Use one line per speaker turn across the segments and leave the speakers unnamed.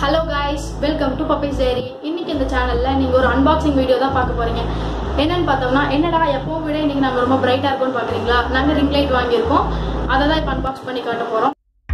hello guys welcome to Puppy's Diary இன்னைக்கு இந்த சேனல்ல நீங்க ஒரு அன்பாக்சிங் வீடியோ தான் பார்க்க போறீங்க என்னன்னு பார்த்தோம்னா என்னடா எப்பவும் விட இன்னைக்கு நாங்க ரொம்ப பிரைட்டா இருக்கோம்னு பாக்குறீங்களா நாங்க ரிங் லைட் வாங்கியிருக்கோம் அதை தான் இப்போ அன்பாக்ஸ் பண்ணி காட்ட போறோம்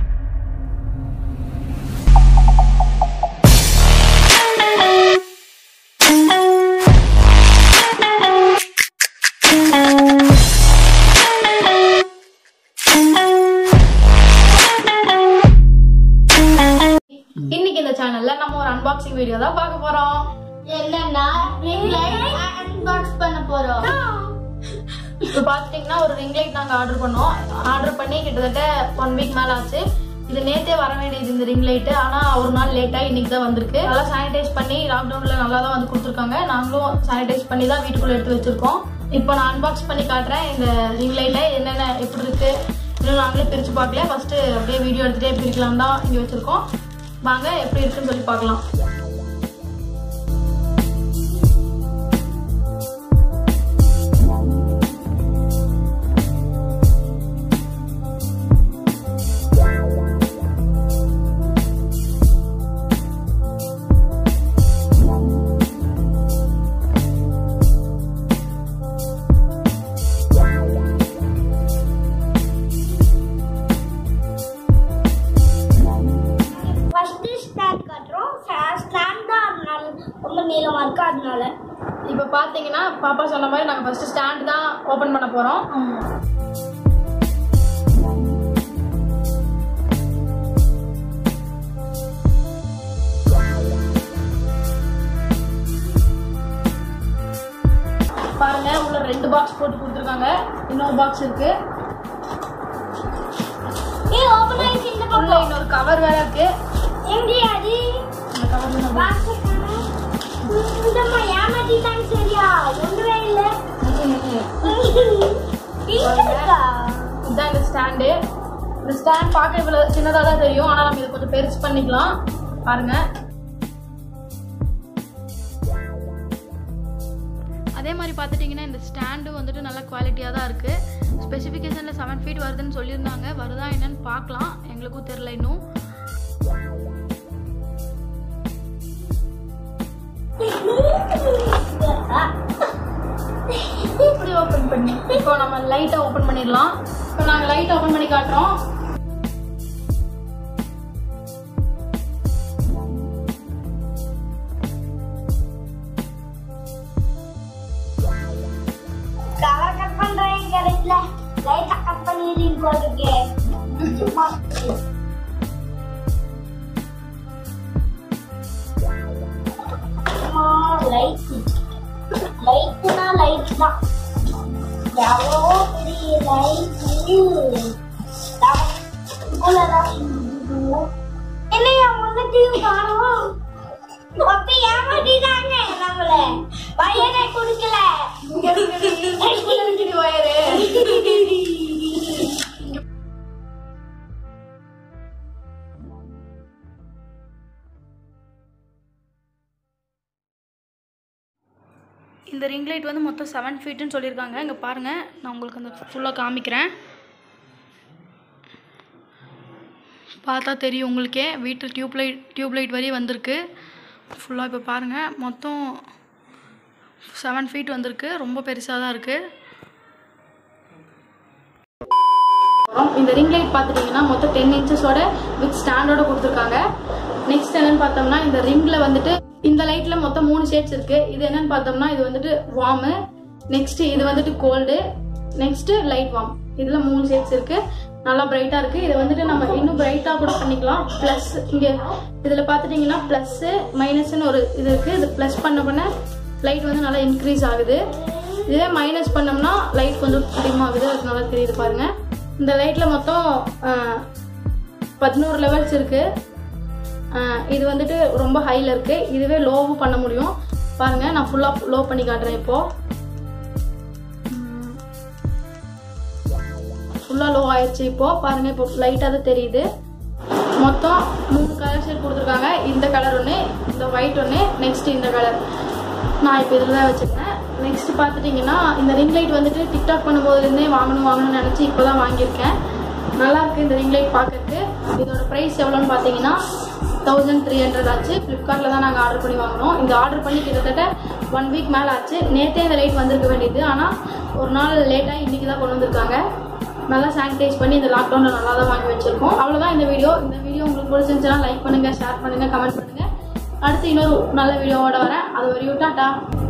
இன்னைக்கு இந்த சேனல்ல நம்ம ஒரு அன்பாக்சிங் வீடியோ தான் பார்க்க போறோம்
என்னன்னா ரிங் லைட் அன்பாக்ஸ் பண்ண போறோம்
இப்போ பார்த்துட்டிங்கன்னா ஒரு ரிங் லைட் நாங்கள் ஆர்டர் பண்ணோம் ஆர்டர் பண்ணி கிட்டத்தட்ட ஒன் வீக் மேலே ஆச்சு இது நேத்தே வர வேண்டியது இந்த ரிங் லைட்டு ஆனால் ஒரு நாள் லேட்டாக இன்னைக்கு தான் வந்திருக்கு நல்லா சானிடைஸ் பண்ணி லாக்டவுனில் நல்லா தான் வந்து கொடுத்துருக்காங்க நாங்களும் சானிடைஸ் பண்ணி தான் வீட்டுக்குள்ளே எடுத்து வச்சிருக்கோம் இப்போ நான் அன்பாக்ஸ் பண்ணி காட்டுறேன் இந்த ரிங் லைட்டை என்னென்ன எப்படி இருக்கு இன்னும் நாங்களே பிரித்து பார்க்கல ஃபர்ஸ்ட் அப்படியே வீடியோ எடுத்துகிட்டே பிரிக்கலாம் தான் இங்கே வச்சிருக்கோம் வாங்க எப்படி இருக்குன்னு சொல்லி பார்க்கலாம்
ஃபர்ஸ்ட் ஸ்டாண்ட் காட்டுறோம் ஸ்டாண்ட் தான் அதனால ரொம்ப நீளமா இருக்கு அதனால
இப்போ பார்த்தீங்கன்னா பாப்பா சொன்ன மாதிரி நாங்கள் ஃபர்ஸ்ட் ஸ்டாண்ட் தான் ஓப்பன் பண்ண போகிறோம் பாருங்க உள்ள ரெண்டு பாக்ஸ் போட்டு கொடுத்துருக்காங்க இன்னொரு பாக்ஸ் இருக்கு
ஏ ஓபன் ஆயிடுச்சு இந்த
உள்ள
பக்கம்
இன்னொரு கவர் வேற இருக்கு
எங்க அது
இந்த கவர்ல
பாக்ஸ் இந்தம்மா ஏமாத்திட்டாங்க சரியா ஒண்ணுமே இல்ல இங்க இருக்கா
இதுதான் இந்த ஸ்டாண்டு இந்த ஸ்டாண்ட் பார்க்க இவ்வளவு சின்னதாக தான் தெரியும் ஆனால் நம்ம இதை கொஞ்சம் பெருசு பண்ணிக்கலாம் பாருங்க அதே மாதிரி பார்த்துட்டிங்கன்னா இந்த ஸ்டாண்டு வந்துட்டு நல்ல குவாலிட்டியாக தான் இருக்குது ஸ்பெசிஃபிகேஷனில் செவன் ஃபீட் வருதுன்னு சொல்லியிருந்தாங்க வருதா என்னன்னு பார்க்கலாம் எங்களுக்கும் தெரில இன்னும் இப்படி ஓப்பன் பண்ணி இப்போ நம்ம லைட்டை ஓப்பன் பண்ணிடலாம் இப்போ நாங்கள் லைட் ஓப்பன் பண்ணி காட்டுறோம்
கவர் கட் பண்றேன் கிடைக்கல லைட்டா கட் பண்ணிடுறீங்க போட்டுருக்கு சும்மா லைட் லைட்னா லைட் தான் எவ்வளோ பெரிய லைட் என்னையா முன்னத்தையும் காணும் அப்ப ஏமாத்திட்டாங்க நம்மள பையனை கொடுக்கல
வயரு இந்த ரிங் லைட் வந்து மொத்தம் செவன் ஃபீட்டுன்னு சொல்லியிருக்காங்க இங்கே பாருங்கள் நான் உங்களுக்கு அந்த ஃபுல்லாக காமிக்கிறேன் பார்த்தா தெரியும் உங்களுக்கே வீட்டு டியூப் லைட் டியூப் லைட் வரையும் வந்திருக்கு ஃபுல்லாக இப்போ பாருங்கள் மொத்தம் செவன் ஃபீட் வந்திருக்கு ரொம்ப பெருசாக தான் இருக்குது இந்த ரிங் லைட் பார்த்துட்டிங்கன்னா மொத்தம் டென் இன்ச்சஸோட வித் ஸ்டாண்டோட கொடுத்துருக்காங்க நெக்ஸ்ட் என்னன்னு பார்த்தோம்னா இந்த ரிங்கில் வந்துட்டு இந்த லைட்டில் மொத்தம் மூணு ஷேட்ஸ் இருக்கு இது என்னன்னு பார்த்தோம்னா இது வந்துட்டு வார்மு நெக்ஸ்ட் இது வந்துட்டு கோல்டு நெக்ஸ்ட் லைட் வார்ம் இதில் மூணு ஷேட்ஸ் இருக்கு நல்லா பிரைட்டாக இருக்கு இதை வந்துட்டு நம்ம இன்னும் பிரைட்டாக கூட பண்ணிக்கலாம் ப்ளஸ் இங்கே இதில் பார்த்துட்டிங்கன்னா ப்ளஸ்ஸு மைனஸ்னு ஒரு இது இருக்குது இது ப்ளஸ் பண்ண பண்ண லைட் வந்து நல்லா இன்க்ரீஸ் ஆகுது இதே மைனஸ் பண்ணோம்னா லைட் கொஞ்சம் டிம் ஆகுது அது நல்லா தெரியுது பாருங்க இந்த லைட்டில் மொத்தம் பதினோரு லெவல்ஸ் இருக்கு ஆஹ் இது வந்துட்டு ரொம்ப ஹையில் இருக்கு இதுவே லோவும் பண்ண முடியும் பாருங்க நான் ஃபுல்லாக லோ பண்ணி காட்டுறேன் இப்போ ஃபுல்லாக லோ ஆயிடுச்சு இப்போ பாருங்க இப்போ லைட்டாக தான் தெரியுது மொத்தம் மூணு கலர் ஷேட் கொடுத்துருக்காங்க இந்த கலர் ஒன்று இந்த ஒயிட் ஒன்று நெக்ஸ்ட் இந்த கலர் நான் இப்போ இதில் தான் வச்சுருக்கேன் நெக்ஸ்ட் பார்த்துட்டிங்கன்னா இந்த ரிங் லைட் வந்துட்டு டிக்டாக் பண்ணும்போதுலேருந்தே வாங்கணும் வாங்கணும்னு நினச்சி இப்போ தான் வாங்கியிருக்கேன் நல்லா இருக்கு இந்த ரிங் லைட் பார்க்கறதுக்கு இதோட ப்ரைஸ் எவ்வளோன்னு பார்த்தீங்கன்னா தௌசண்ட் த்ரீ ஹண்ட்ரட் ஆச்சு ஃப்ளிப்கார்ட்டில் தான் நாங்கள் ஆர்டர் பண்ணி வாங்கினோம் இந்த ஆர்டர் பண்ணி கிட்டத்தட்ட ஒன் வீக் மேலே ஆச்சு நேற்றே இந்த லைட் வந்திருக்க வேண்டியது ஆனால் ஒரு நாள் லேட்டாக இன்றைக்கி தான் கொண்டு வந்திருக்காங்க நல்லா சானிடைஸ் பண்ணி இந்த லாக்டவுனில் நல்லா தான் வாங்கி வச்சிருக்கோம் அவ்வளோதான் இந்த வீடியோ இந்த வீடியோ உங்களுக்கு பிடிச்சிருந்துச்சுன்னா லைக் பண்ணுங்கள் ஷேர் பண்ணுங்கள் கமெண்ட் பண்ணுங்கள் அடுத்து இன்னொரு நல்ல வீடியோவோட வரேன் அது வரையும் டாட்டா